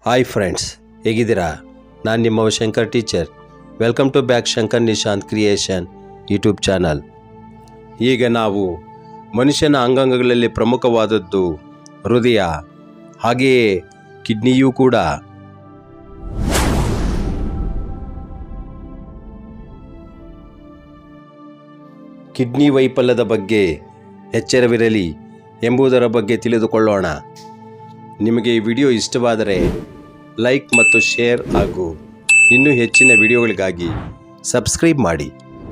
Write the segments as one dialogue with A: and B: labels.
A: hi friends ಹೇಗಿದ್ದೀರಾ ನಾನು ನಿಮ್ಮ Shankar teacher welcome to back Shankar Nishant creation YouTube channel ಈಗ ನಾವು ಮನುಷ್ಯನ ಅಂಗಾಂಗಗಳಲ್ಲಿ ಪ್ರಮುಖವಾದದ್ದು ಹೃದಯ ಹಾಗೆಯೇ ಕಿಡ್ನಿಯೂ ಕೂಡ ಕಿಡ್ನಿ ವೈಫಲ್ಯದ ಬಗ್ಗೆ ಎಚ್ಚರವಿರಲಿ ಎಂಬುದರ ಬಗ್ಗೆ ತಿಳಿದುಕೊಳ್ಳೋಣ ನಿಮಗೆ ಈ ವಿಡಿಯೋ ಇಷ್ಟವಾದರೆ ಲೈಕ್ ಮತ್ತು ಶೇರ್ ಹಾಗೂ ಇನ್ನೂ ಹೆಚ್ಚಿನ ವಿಡಿಯೋಗಳಿಗಾಗಿ ಸಬ್ಸ್ಕ್ರೈಬ್ ಮಾಡಿ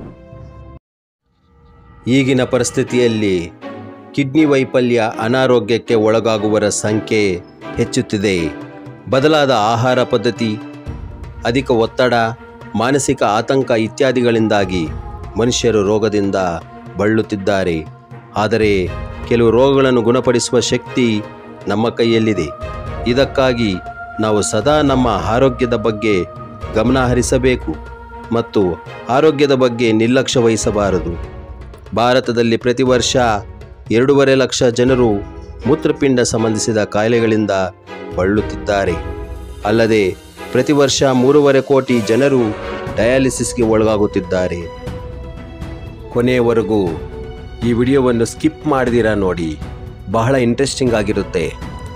A: ಈಗಿನ ಪರಿಸ್ಥಿತಿಯಲ್ಲಿ ಕಿಡ್ನಿ ವೈಫಲ್ಯ ಅನಾರೋಗ್ಯಕ್ಕೆ ಒಳಗಾಗುವವರ ಸಂಖ್ಯೆ ಹೆಚ್ಚುತ್ತಿದೆ ಬದಲಾದ ಆಹಾರ ಪದ್ಧತಿ ಅಧಿಕ ಒತ್ತಡ ಮಾನಸಿಕ ಆತಂಕ ಇತ್ಯಾದಿಗಳಿಂದಾಗಿ ಮನುಷ್ಯರು ರೋಗದಿಂದ ಬಳಲುತ್ತಿದ್ದಾರೆ ಆದರೆ ಕೆಲವು ರೋಗಗಳನ್ನು ಗುಣಪಡಿಸುವ ಶಕ್ತಿ ನಮ್ಮ ಕೈಯಲ್ಲಿದೆ ಇದಕ್ಕಾಗಿ ನಾವು ಸದಾ ನಮ್ಮ ಆರೋಗ್ಯದ ಬಗ್ಗೆ ಗಮನ ಹರಿಸಬೇಕು ಮತ್ತು ಆರೋಗ್ಯದ ಬಗ್ಗೆ ನಿರ್ಲಕ್ಷ್ಯ ವಹಿಸಬಾರದು ಭಾರತದಲ್ಲಿ ಪ್ರತಿ ವರ್ಷ ಎರಡೂವರೆ ಲಕ್ಷ ಜನರು ಮೂತ್ರಪಿಂಡ ಸಂಬಂಧಿಸಿದ ಕಾಯಿಲೆಗಳಿಂದ ಬಳಲುತ್ತಿದ್ದಾರೆ ಅಲ್ಲದೆ ಪ್ರತಿ ವರ್ಷ ಮೂರುವರೆ ಕೋಟಿ ಜನರು ಡಯಾಲಿಸಿಸ್ಗೆ ಒಳಗಾಗುತ್ತಿದ್ದಾರೆ ಕೊನೆಯವರೆಗೂ ಈ ವಿಡಿಯೋವನ್ನು ಸ್ಕಿಪ್ ಮಾಡಿದಿರಾ ನೋಡಿ ಬಹಳ ಇಂಟ್ರೆಸ್ಟಿಂಗ್ ಆಗಿರುತ್ತೆ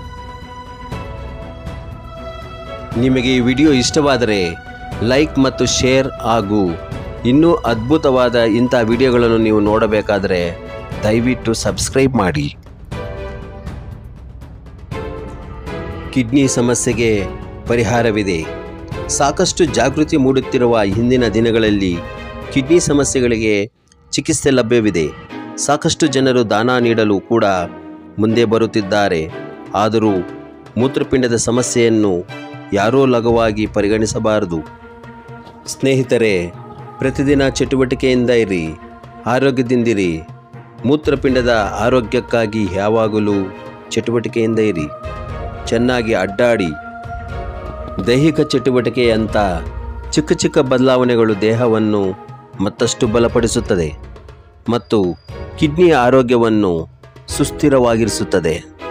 A: ನಿಮಗೆ ಈ ವಿಡಿಯೋ ಇಷ್ಟವಾದರೆ ಲೈಕ್ ಮತ್ತು ಶೇರ್ ಹಾಗೂ ಇನ್ನೂ ಅದ್ಭುತವಾದ ಇಂಥ ವಿಡಿಯೋಗಳನ್ನು ನೀವು ನೋಡಬೇಕಾದರೆ ದಯವಿಟ್ಟು ಸಬ್ಸ್ಕ್ರೈಬ್ ಮಾಡಿ ಕಿಡ್ನಿ ಸಮಸ್ಯೆಗೆ ಪರಿಹಾರವಿದೆ ಸಾಕಷ್ಟು ಜಾಗೃತಿ ಮೂಡುತ್ತಿರುವ ಹಿಂದಿನ ದಿನಗಳಲ್ಲಿ ಕಿಡ್ನಿ ಸಮಸ್ಯೆಗಳಿಗೆ ಚಿಕಿತ್ಸೆ ಲಭ್ಯವಿದೆ ಸಾಕಷ್ಟು ಜನರು ದಾನ ನೀಡಲು ಕೂಡ ಮುಂದೆ ಬರುತ್ತಿದ್ದಾರೆ ಆದರೂ ಮೂತ್ರಪಿಂಡದ ಸಮಸ್ಯೆಯನ್ನು ಯಾರೂ ಲಘುವಾಗಿ ಪರಿಗಣಿಸಬಾರದು ಸ್ನೇಹಿತರೆ ಪ್ರತಿದಿನ ಚಟುವಟಿಕೆಯಿಂದ ಇರಿ ಆರೋಗ್ಯದಿಂದಿರಿ ಮೂತ್ರಪಿಂಡದ ಆರೋಗ್ಯಕ್ಕಾಗಿ ಯಾವಾಗಲೂ ಚಟುವಟಿಕೆಯಿಂದ ಇರಿ ಚೆನ್ನಾಗಿ ಅಡ್ಡಾಡಿ ದೈಹಿಕ ಚಟುವಟಿಕೆಯಂಥ ಚಿಕ್ಕ ಚಿಕ್ಕ ಬದಲಾವಣೆಗಳು ದೇಹವನ್ನು ಮತ್ತಷ್ಟು ಬಲಪಡಿಸುತ್ತದೆ ಮತ್ತು ಕಿಡ್ನಿಯ ಆರೋಗ್ಯವನ್ನು ಸುಸ್ಥಿರವಾಗಿರಿಸುತ್ತದೆ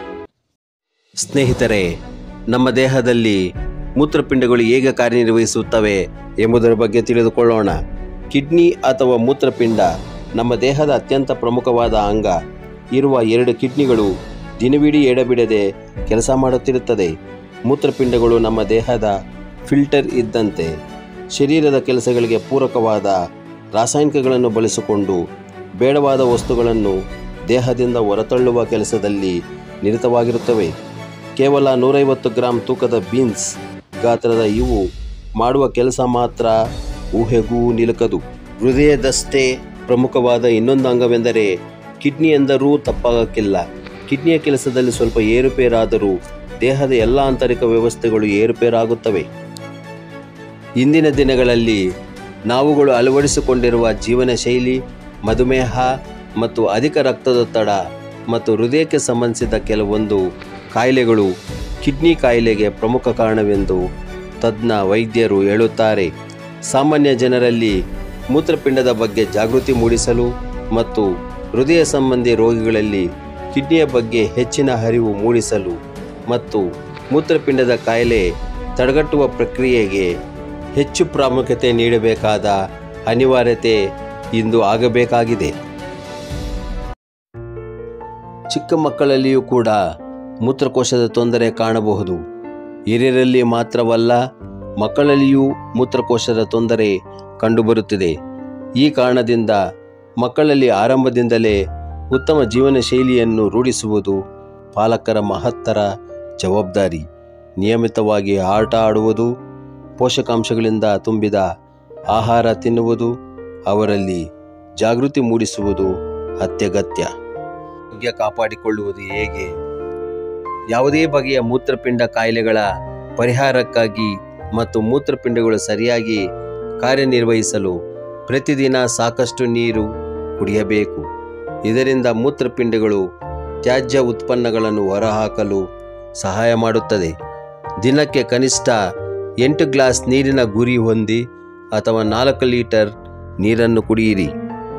A: ಸ್ನೇಹಿತರೆ ನಮ್ಮ ದೇಹದಲ್ಲಿ ಮೂತ್ರಪಿಂಡಗಳು ಹೇಗೆ ಕಾರ್ಯನಿರ್ವಹಿಸುತ್ತವೆ ಎಂಬುದರ ಬಗ್ಗೆ ತಿಳಿದುಕೊಳ್ಳೋಣ ಕಿಡ್ನಿ ಅಥವಾ ಮೂತ್ರಪಿಂಡ ನಮ್ಮ ದೇಹದ ಅತ್ಯಂತ ಪ್ರಮುಖವಾದ ಅಂಗ ಇರುವ ಎರಡು ಕಿಡ್ನಿಗಳು ದಿನವಿಡೀ ಎಡಬಿಡದೆ ಕೆಲಸ ಮಾಡುತ್ತಿರುತ್ತದೆ ಮೂತ್ರಪಿಂಡಗಳು ನಮ್ಮ ದೇಹದ ಫಿಲ್ಟರ್ ಇದ್ದಂತೆ ಶರೀರದ ಕೆಲಸಗಳಿಗೆ ಪೂರಕವಾದ ರಾಸಾಯನಿಕಗಳನ್ನು ಬಳಸಿಕೊಂಡು ಬೇಡವಾದ ವಸ್ತುಗಳನ್ನು ದೇಹದಿಂದ ಹೊರತಳ್ಳುವ ಕೆಲಸದಲ್ಲಿ ನಿರತವಾಗಿರುತ್ತವೆ ಕೇವಲ ನೂರೈವತ್ತು ಗ್ರಾಂ ತೂಕದ ಬೀನ್ಸ್ ಗಾತ್ರದ ಇವು ಮಾಡುವ ಕೆಲಸ ಮಾತ್ರ ಊಹೆಗೂ ನಿಲುಕದು ಹೃದಯದಷ್ಟೇ ಪ್ರಮುಖವಾದ ಇನ್ನೊಂದು ಅಂಗವೆಂದರೆ ಕಿಡ್ನಿ ಎಂದರೂ ತಪ್ಪಾಗಕ್ಕಿಲ್ಲ ಕಿಡ್ನಿಯ ಕೆಲಸದಲ್ಲಿ ಸ್ವಲ್ಪ ಏರುಪೇರಾದರೂ ದೇಹದ ಎಲ್ಲ ಆಂತರಿಕ ವ್ಯವಸ್ಥೆಗಳು ಏರುಪೇರಾಗುತ್ತವೆ ಇಂದಿನ ದಿನಗಳಲ್ಲಿ ನಾವುಗಳು ಅಳವಡಿಸಿಕೊಂಡಿರುವ ಜೀವನ ಶೈಲಿ ಮಧುಮೇಹ ಮತ್ತು ಅಧಿಕ ರಕ್ತದೊತ್ತಡ ಮತ್ತು ಹೃದಯಕ್ಕೆ ಸಂಬಂಧಿಸಿದ ಕೆಲವೊಂದು ಕಾಯಿಲೆಗಳು ಕಿಡ್ನಿ ಕಾಯಿಲೆಗೆ ಪ್ರಮುಖ ಕಾರಣವೆಂದು ತಜ್ಞ ವೈದ್ಯರು ಹೇಳುತ್ತಾರೆ ಸಾಮಾನ್ಯ ಜನರಲ್ಲಿ ಮೂತ್ರಪಿಂಡದ ಬಗ್ಗೆ ಜಾಗೃತಿ ಮೂಡಿಸಲು ಮತ್ತು ಹೃದಯ ಸಂಬಂಧಿ ರೋಗಿಗಳಲ್ಲಿ ಕಿಡ್ನಿಯ ಬಗ್ಗೆ ಹೆಚ್ಚಿನ ಅರಿವು ಮೂಡಿಸಲು ಮತ್ತು ಮೂತ್ರಪಿಂಡದ ಕಾಯಿಲೆ ತಡೆಗಟ್ಟುವ ಪ್ರಕ್ರಿಯೆಗೆ ಹೆಚ್ಚು ಪ್ರಾಮುಖ್ಯತೆ ನೀಡಬೇಕಾದ ಅನಿವಾರ್ಯತೆ ಇಂದು ಆಗಬೇಕಾಗಿದೆ ಚಿಕ್ಕ ಮಕ್ಕಳಲ್ಲಿಯೂ ಕೂಡ ಮೂತ್ರಕೋಶದ ತೊಂದರೆ ಕಾಣಬಹುದು ಹಿರಿಯರಲ್ಲಿ ಮಾತ್ರವಲ್ಲ ಮಕ್ಕಳಲ್ಲಿಯೂ ಮೂತ್ರಕೋಶದ ತೊಂದರೆ ಕಂಡುಬರುತ್ತಿದೆ ಈ ಕಾರಣದಿಂದ ಮಕ್ಕಳಲ್ಲಿ ಆರಂಭದಿಂದಲೇ ಉತ್ತಮ ಜೀವನ ಶೈಲಿಯನ್ನು ರೂಢಿಸುವುದು ಪಾಲಕರ ಮಹತ್ತರ ಜವಾಬ್ದಾರಿ ನಿಯಮಿತವಾಗಿ ಆಟ ಆಡುವುದು ಪೋಷಕಾಂಶಗಳಿಂದ ತುಂಬಿದ ಆಹಾರ ತಿನ್ನುವುದು ಅವರಲ್ಲಿ ಜಾಗೃತಿ ಮೂಡಿಸುವುದು ಅತ್ಯಗತ್ಯ ಆರೋಗ್ಯ ಕಾಪಾಡಿಕೊಳ್ಳುವುದು ಹೇಗೆ ಯಾವುದೇ ಬಗೆಯ ಮೂತ್ರಪಿಂಡ ಕಾಯಿಲೆಗಳ ಪರಿಹಾರಕ್ಕಾಗಿ ಮತ್ತು ಮೂತ್ರಪಿಂಡಗಳು ಸರಿಯಾಗಿ ಕಾರ್ಯನಿರ್ವಹಿಸಲು ಪ್ರತಿದಿನ ಸಾಕಷ್ಟು ನೀರು ಕುಡಿಯಬೇಕು ಇದರಿಂದ ಮೂತ್ರಪಿಂಡಗಳು ತ್ಯಾಜ್ಯ ಉತ್ಪನ್ನಗಳನ್ನು ಹೊರಹಾಕಲು ಸಹಾಯ ಮಾಡುತ್ತದೆ ದಿನಕ್ಕೆ ಕನಿಷ್ಠ ಎಂಟು ಗ್ಲಾಸ್ ನೀರಿನ ಗುರಿ ಹೊಂದಿ ಅಥವಾ ನಾಲ್ಕು ಲೀಟರ್ ನೀರನ್ನು ಕುಡಿಯಿರಿ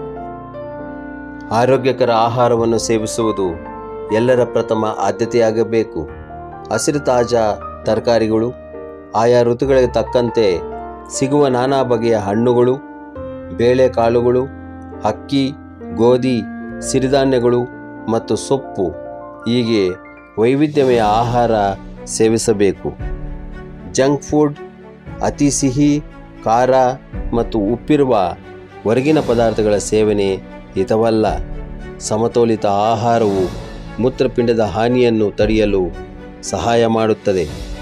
A: ಆರೋಗ್ಯಕರ ಆಹಾರವನ್ನು ಸೇವಿಸುವುದು ಎಲ್ಲರ ಪ್ರಥಮ ಆದ್ಯತೆಯಾಗಬೇಕು ಹಸಿರು ತಾಜಾ ತರಕಾರಿಗಳು ಆಯಾ ಋತುಗಳಿಗೆ ತಕ್ಕಂತೆ ಸಿಗುವ ನಾನಾ ಬಗೆಯ ಹಣ್ಣುಗಳು ಬೇಳೆಕಾಳುಗಳು ಅಕ್ಕಿ ಗೋಧಿ ಸಿರಿಧಾನ್ಯಗಳು ಮತ್ತು ಸೊಪ್ಪು ಹೀಗೆ ವೈವಿಧ್ಯಮಯ ಆಹಾರ ಸೇವಿಸಬೇಕು ಜಂಕ್ ಫುಡ್ ಅತಿ ಸಿಹಿ ಖಾರ ಮತ್ತು ಉಪ್ಪಿರುವ ಹೊರಗಿನ ಪದಾರ್ಥಗಳ ಸೇವನೆ ಹಿತವಲ್ಲ ಸಮತೋಲಿತ ಆಹಾರವು ಮೂತ್ರಪಿಂಡದ ಹಾನಿಯನ್ನು ತಡೆಯಲು ಸಹಾಯ ಮಾಡುತ್ತದೆ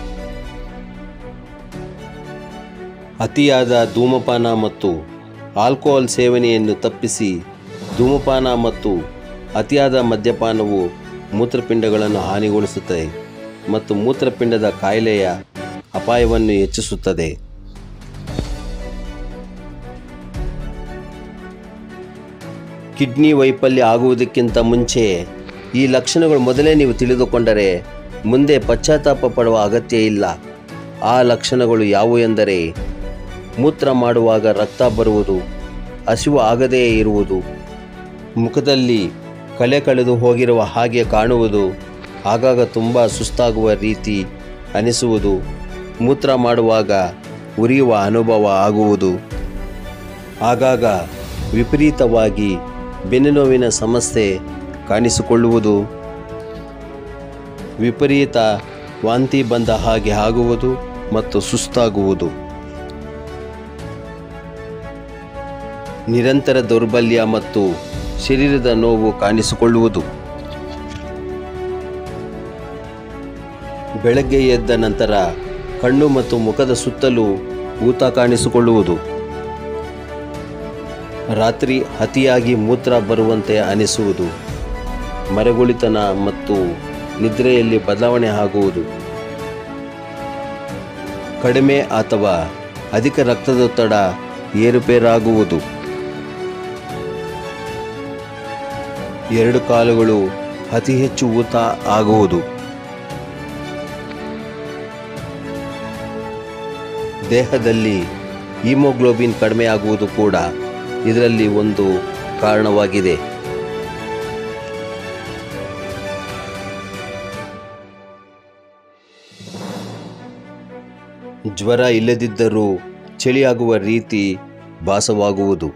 A: ಅತಿಯಾದ ಧೂಮಪಾನ ಮತ್ತು ಆಲ್ಕೋಹಾಲ್ ಸೇವನೆಯನ್ನು ತಪ್ಪಿಸಿ ಧೂಮಪಾನ ಮತ್ತು ಅತಿಯಾದ ಮದ್ಯಪಾನವು ಮೂತ್ರಪಿಂಡಗಳನ್ನು ಹಾನಿಗೊಳಿಸುತ್ತದೆ ಮತ್ತು ಮೂತ್ರಪಿಂಡದ ಕಾಯಿಲೆಯ ಅಪಾಯವನ್ನು ಹೆಚ್ಚಿಸುತ್ತದೆ ಕಿಡ್ನಿ ವೈಫಲ್ಯ ಆಗುವುದಕ್ಕಿಂತ ಮುಂಚೆ ಈ ಲಕ್ಷಣಗಳು ಮೊದಲೇ ನೀವು ತಿಳಿದುಕೊಂಡರೆ ಮುಂದೆ ಪಶ್ಚಾತ್ತಾಪ ಪಡುವ ಅಗತ್ಯ ಇಲ್ಲ ಆ ಲಕ್ಷಣಗಳು ಯಾವುವು ಎಂದರೆ ಮೂತ್ರ ಮಾಡುವಾಗ ರಕ್ತ ಬರುವುದು ಹಸಿವು ಆಗದೇ ಇರುವುದು ಮುಖದಲ್ಲಿ ಕಲೆ ಕಳೆದು ಹೋಗಿರುವ ಹಾಗೆ ಕಾಣುವುದು ಆಗಾಗ ತುಂಬ ಸುಸ್ತಾಗುವ ರೀತಿ ಅನಿಸುವುದು ಮೂತ್ರ ಮಾಡುವಾಗ ಉರಿಯುವ ಅನುಭವ ಆಗುವುದು ಆಗಾಗ ವಿಪರೀತವಾಗಿ ಬೆನ್ನುನೋವಿನ ಸಮಸ್ಯೆ ಕಾಣಿಸಿಕೊಳ್ಳುವುದು ವಿಪರೀತ ವಾಂತಿ ಬಂದ ಹಾಗೆ ಆಗುವುದು ಮತ್ತು ಸುಸ್ತಾಗುವುದು ನಿರಂತರ ದೌರ್ಬಲ್ಯ ಮತ್ತು ಶರೀರದ ನೋವು ಕಾಣಿಸಿಕೊಳ್ಳುವುದು ಬೆಳಗ್ಗೆ ಎದ್ದ ನಂತರ ಕಣ್ಣು ಮತ್ತು ಮುಖದ ಸುತ್ತಲೂ ಊತ ಕಾಣಿಸಿಕೊಳ್ಳುವುದು ರಾತ್ರಿ ಅತಿಯಾಗಿ ಮೂತ್ರ ಬರುವಂತೆ ಅನಿಸುವುದು ಮರೆಗುಳಿತನ ಮತ್ತು ನಿದ್ರೆಯಲ್ಲಿ ಬದಲಾವಣೆ ಆಗುವುದು ಕಡಿಮೆ ಅಥವಾ ಅಧಿಕ ರಕ್ತದೊತ್ತಡ ಏರುಪೇರಾಗುವುದು ಎರಡು ಕಾಲುಗಳು ಅತಿ ಹೆಚ್ಚು ಊತ ಆಗುವುದು ದೇಹದಲ್ಲಿ ಹಿಮೋಗ್ಲೋಬಿನ್ ಕಡಿಮೆಯಾಗುವುದು ಕೂಡ ಇದರಲ್ಲಿ ಒಂದು ಕಾರಣವಾಗಿದೆ ಜ್ವರ ಇಲ್ಲದಿದ್ದರೂ ಚಳಿಯಾಗುವ ರೀತಿ ಭಾಸವಾಗುವುದು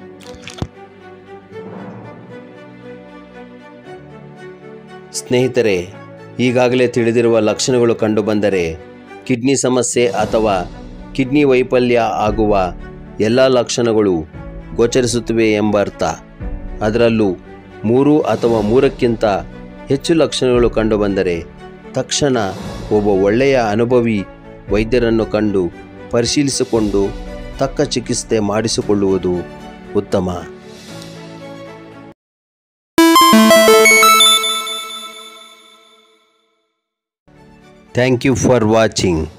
A: ಸ್ನೇಹಿತರೆ ಈಗಾಗಲೇ ತಿಳಿದಿರುವ ಲಕ್ಷಣಗಳು ಕಂಡುಬಂದರೆ ಕಿಡ್ನಿ ಸಮಸ್ಯೆ ಅಥವಾ ಕಿಡ್ನಿ ವೈಫಲ್ಯ ಆಗುವ ಎಲ್ಲ ಲಕ್ಷಣಗಳು ಗೋಚರಿಸುತ್ತವೆ ಎಂಬ ಅರ್ಥ ಅದರಲ್ಲೂ ಮೂರು ಅಥವಾ ಮೂರಕ್ಕಿಂತ ಹೆಚ್ಚು ಲಕ್ಷಣಗಳು ಕಂಡುಬಂದರೆ ತಕ್ಷಣ ಒಬ್ಬ ಒಳ್ಳೆಯ ಅನುಭವಿ ವೈದ್ಯರನ್ನು ಕಂಡು ಪರಿಶೀಲಿಸಿಕೊಂಡು ತಕ್ಕ ಚಿಕಿತ್ಸೆ ಮಾಡಿಸಿಕೊಳ್ಳುವುದು ಉತ್ತಮ ಥ್ಯಾಂಕ್ ಯು ಫಾರ್ ವಾಚಿಂಗ್